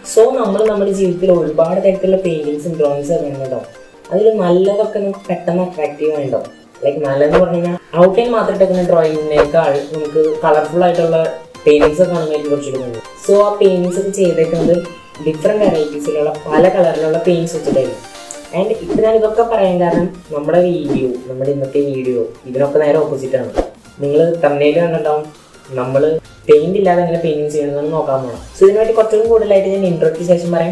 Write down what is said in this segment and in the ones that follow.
So നമ്മൾ നമ്മുടെ ജീവിതത്തിൽ ഒരുപാട് തരത്തിലുള്ള പെയിന്റിങ്സും ഡ്രോയിങ്സും ഒക്കെ ഉണ്ടോ അതിൽ നല്ലതൊക്കെ നമുക്ക് പെട്ടെന്ന് അട്രാക്റ്റീവ് ആയിട്ടുണ്ടോ ലൈക്ക് നല്ലതെന്ന് പറഞ്ഞു കഴിഞ്ഞാൽ ഔട്ട്ലൈൻ മാത്രം ഇട്ടേക്കുന്ന ഡ്രോയിങ്ങിനേക്കാൾ നമുക്ക് കളർഫുൾ ആയിട്ടുള്ള പെയിന്റിങ്സ് ഒക്കെ കാണുന്നതായിരിക്കും കുറച്ചുകൂടി നല്ലത് സോ ആ പെയിന്റിങ്സ് ഒക്കെ ചെയ്തേക്കുന്നത് ഡിഫറെൻറ്റ് വെറൈറ്റീസിലുള്ള പല കളറിലുള്ള പെയിന്റ്സ് വെച്ചിട്ടായിരിക്കും ആൻഡ് ഇപ്പം ഞാൻ ഇതൊക്കെ പറയാൻ കാരണം നമ്മുടെ വീഡിയോ നമ്മുടെ ഇന്നത്തെ വീഡിയോ ഇതിനൊക്കെ നേരെ ഓപ്പോസിറ്റ് ആണ് നിങ്ങൾ തമ്മയിൽ കണ്ടിട്ടുണ്ടാവും നമ്മൾ പെയിന്റ് ഇല്ലാതെ എങ്ങനെ പെയിന്റിങ് ചെയ്യണമെന്ന് നോക്കാൻ പോകണം സോ ഇതിനു വേണ്ടി കുറച്ചും കൂടുതലായിട്ട് ഞാൻ ഇൻട്രോയ്ക്ക് ശേഷം പറയാം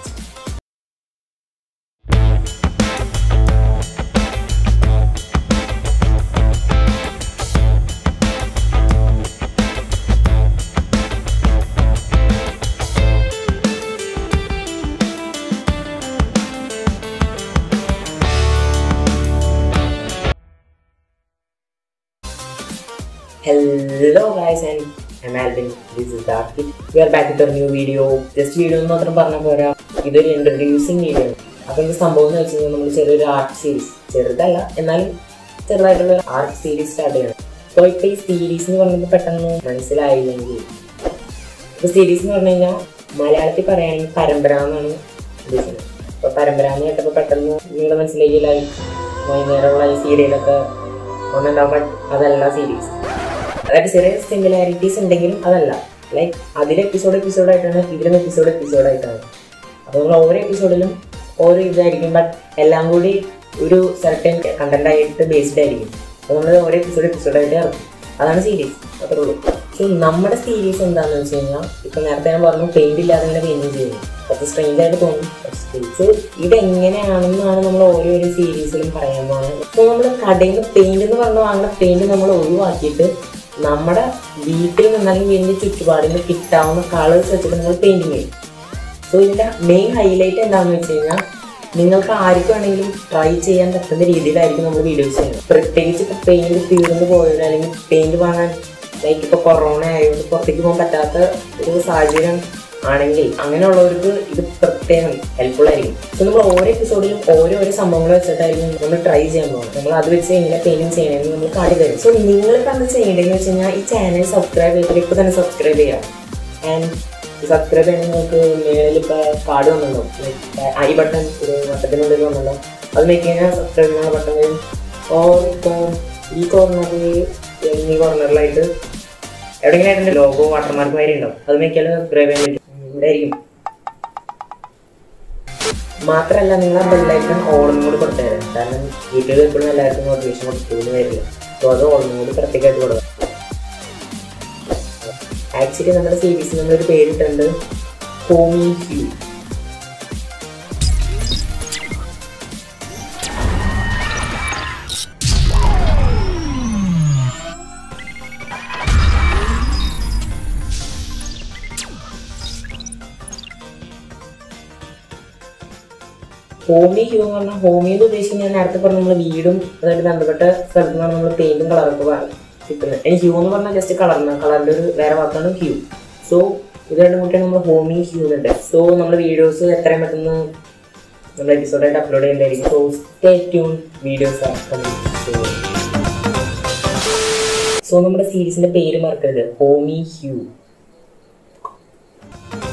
hello guys and I'm Alvin. This is Darkit. We are back with a new video. Just video എന്ന് മാത്രം പറഞ്ഞാൽ പോരാ ഇതൊരു ഇൻട്രൊഡ്യൂസിങ് വീഡിയോ ആണ് അപ്പോൾ ഇത് സംഭവം എന്ന് വെച്ച് കഴിഞ്ഞാൽ നമ്മൾ ചെറിയൊരു ആർട്ട് സീരീസ് ചെറുതല്ല എന്നാലും ചെറുതായിട്ടുള്ള ഒരു ആർട്ട് സീരീസ് സ്റ്റാർട്ട് ചെയ്യണം അപ്പോൾ ഇപ്പോൾ ഈ സീരീസ് എന്ന് പറയുമ്പോൾ പെട്ടെന്ന് മനസ്സിലായില്ലെങ്കിൽ ഇപ്പോൾ സീരീസ് എന്ന് പറഞ്ഞു കഴിഞ്ഞാൽ മലയാളത്തിൽ പറയുകയാണെങ്കിൽ പരമ്പര എന്നാണ് ഉദ്ദേശിക്കുന്നത് അപ്പോൾ പരമ്പര എന്ന് കേട്ടപ്പോൾ പെട്ടെന്ന് നിങ്ങളുടെ മനസ്സിലേക്ക് ലൈക്ക് വൈകുന്നേരമുള്ള ഈ സീരിയലൊക്കെ ഒന്നുണ്ടാകുമ്പോൾ അതല്ല സീരീസ് അതായത് ചെറിയ സിമിലാരിറ്റീസ് ഉണ്ടെങ്കിലും അതല്ല ലൈക്ക് അതിൽ എപ്പിസോഡ് എപ്പിസോഡായിട്ടാണ് ഇതിലും എപ്പിസോഡ് എപ്പിസോഡായിട്ടാണ് അപ്പോൾ നമ്മൾ ഓരോ എപ്പിസോഡിലും ഓരോ ഇതായിരിക്കും ബട്ട് എല്ലാം കൂടി ഒരു സർട്ടൻ കണ്ടന്റ് ആയിട്ട് ബേസ്ഡ് ആയിരിക്കും അപ്പോൾ നമ്മൾ ഓരോ എപ്പിസോഡ് എപ്പിസോഡായിട്ട് ഇറക്കും അതാണ് സീരീസ് അത്രേ ഉള്ളൂ പക്ഷേ നമ്മുടെ സീരീസ് എന്താണെന്ന് വെച്ച് കഴിഞ്ഞാൽ ഇപ്പം നേരത്തെ ഞാൻ പറഞ്ഞു പെയിന്റ് ഇല്ലാതെ തന്നെ പെയിന്റിങ് ചെയ്യുന്നു കുറച്ച് സ്ട്രെയിഞ്ച് ആയിട്ട് തോന്നും പക്ഷേ ഇതെങ്ങനെയാണെന്നാണ് നമ്മൾ ഓരോരോ സീരീസിലും പറയാൻ പോകുന്നത് ഇപ്പോൾ നമ്മൾ കടയിൽ നിന്ന് പെയിന്റ് എന്ന് പറഞ്ഞ് വാങ്ങുന്ന പെയിന്റ് നമ്മൾ ഒഴിവാക്കിയിട്ട് നമ്മുടെ വീട്ടിൽ നിന്നല്ലെങ്കിൽ വീടിൻ്റെ ചുറ്റുപാടിൽ നിന്ന് കിട്ടാവുന്ന കളേഴ്സ് വെച്ചിട്ട് നിങ്ങൾ പെയിന്റിങ് ചെയ്യും സോ ഇതിൻ്റെ മെയിൻ ഹൈലൈറ്റ് എന്താണെന്ന് വെച്ച് കഴിഞ്ഞാൽ നിങ്ങൾക്ക് ആർക്കും വേണമെങ്കിലും ട്രൈ ചെയ്യാൻ പറ്റുന്ന രീതിയിലായിരിക്കും നമ്മൾ വീഡിയോസ് ചെയ്യുന്നത് പ്രത്യേകിച്ച് ഇപ്പോൾ പെയിന്റ് തീർന്നു പോയത് അല്ലെങ്കിൽ പെയിന്റ് വാങ്ങാൻ ലൈക്ക് ഇപ്പോൾ കൊറോണ ആയതുകൊണ്ട് പുറത്തേക്ക് പോകാൻ പറ്റാത്ത ഒരു സാഹചര്യം ആണെങ്കിൽ അങ്ങനെയുള്ളവർക്ക് ഇത് പ്രത്യേകം ഹെൽപ്ഫുൾ ആയിരിക്കും സോ നമ്മൾ ഓരോ എപ്പിസോഡിലും ഓരോരോ സംഭവങ്ങൾ വെച്ചിട്ടായിരിക്കും നമ്മൾ ട്രൈ ചെയ്യാൻ പോകുന്നത് നമ്മൾ അത് വെച്ച് എങ്ങനെ പെയിന്റിങ് ചെയ്യണമെന്ന് നമ്മൾ കാട്ടി തരും സോ നിങ്ങൾക്ക് എന്താ ചെയ്യേണ്ടതെന്ന് വെച്ച് കഴിഞ്ഞാൽ ഈ ചാനൽ സബ്സ്ക്രൈബ് ചെയ്തിട്ട് ഇപ്പോൾ തന്നെ സബ്സ്ക്രൈബ് ചെയ്യാം ആൻഡ് സബ്സ്ക്രൈബ് ചെയ്യാൻ നിങ്ങൾക്ക് മേളിൽ ഇപ്പോൾ കാർഡ് വന്നിട്ടുണ്ടാവും ലൈക്ക് ഐ ബട്ടൺ ഒരു വട്ടത്തിനുള്ളിൽ വന്നിട്ടുണ്ടാവും അത് നോക്കി കഴിഞ്ഞാൽ സബ്സ്ക്രൈബ് ചെയ്യുന്ന ബട്ടൺ വരും ഓർ ഇപ്പോൾ ഈ കോർണറിൽ ഈ കോർണറിലായിട്ട് എവിടെയെങ്കിലും അതിൻ്റെ ലോഗോ വാട്ടർമാർക്ക് വരെ ഉണ്ടാവും അത് നോക്കിയാൽ സബ്സ്ക്രൈബ് ചെയ്യാൻ പറ്റും ഇവിടെ ആയിരിക്കും മാത്രമല്ല നിങ്ങൾ ആ ബെല്ലൈക്കൺ ഓളും കൂടി കൊടുത്തേരാം കാരണം യൂട്യൂബ് എപ്പോഴും എല്ലാവർക്കും നോട്ടിഫിക്കേഷൻ കൊടുത്തു വരില്ല സോ അത് ഓളും കൂടി പ്രത്യേകമായിട്ട് കൊടുക്കുക ആക്ച്വലി നമ്മുടെ സീരീസിൽ നമ്മളൊരു പേരിട്ടുണ്ട് ഹോമി ഹ്യൂ ഹോമി ഹ്യൂ എന്ന് പറഞ്ഞാൽ ഹോമി എന്ന് ഉദ്ദേശിക്കുന്നത് ഞാൻ നേരത്തെ പറഞ്ഞ നമ്മൾ വീടും അതായിട്ട് ബന്ധപ്പെട്ട സ്ഥലത്ത് നിന്നാണ് നമ്മൾ പെയിന്റും കളറൊക്കെ കിട്ടുന്നത് ഇനി ഹ്യൂ എന്ന് പറഞ്ഞാൽ ജസ്റ്റ് കളറിന് കളറിൻ്റെ ഒരു വേറെ വാക്കാണ് ഹ്യൂ സോ ഇത് രണ്ടും കൂട്ടിയാണ് നമ്മൾ ഹോമി ഹ്യൂ എന്നുണ്ട് സോ നമ്മൾ വീഡിയോസ് എത്രയും പെട്ടെന്ന് നമ്മൾ എപ്പിസോഡായിട്ട് അപ്ലോഡ് ചെയ്യേണ്ടതായിരിക്കും so stay tune videos so നമ്മുടെ സീരീസിന്റെ പേര് മറക്കരുത് ഹോമി ഹ്യൂ